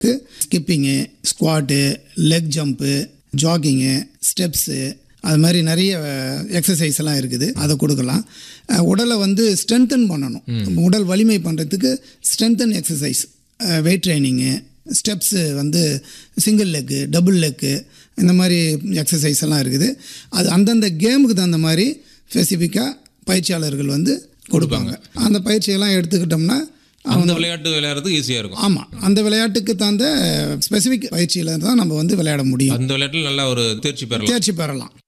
skipping squat leg jump jogging steps அது மாதிரி நிறைய எக்ஸசைஸ் எல்லாம் இருக்குது அதை கொடுக்கலாம் அஹ் உடலை வந்து ஸ்ட்ரென்தன் பண்ணணும் உடல் வலிமை பண்ணுறதுக்கு strengthen exercise weight training steps வந்து சிங்கிள் லெக்கு டபுள் லெக்கு இந்த மாதிரி எக்ஸசைஸ் எல்லாம் இருக்குது அது அந்தந்த கேமுக்கு தகுந்த மாதிரி ஸ்பெசிஃபிக்காக பயிற்சியாளர்கள் வந்து கொடுப்பாங்க அந்த பயிற்சியெல்லாம் எடுத்துக்கிட்டோம்னா அந்த விளையாட்டு விளையாடுறதுக்கு ஈஸியாக இருக்கும் ஆமாம் அந்த விளையாட்டுக்கு தகுந்த ஸ்பெசிஃபிக் பயிற்சியில் தான் நம்ம வந்து விளையாட முடியும் அந்த விளையாட்டில் நல்ல ஒரு தேர்ச்சி பெறலாம் தேர்ச்சி பெறலாம்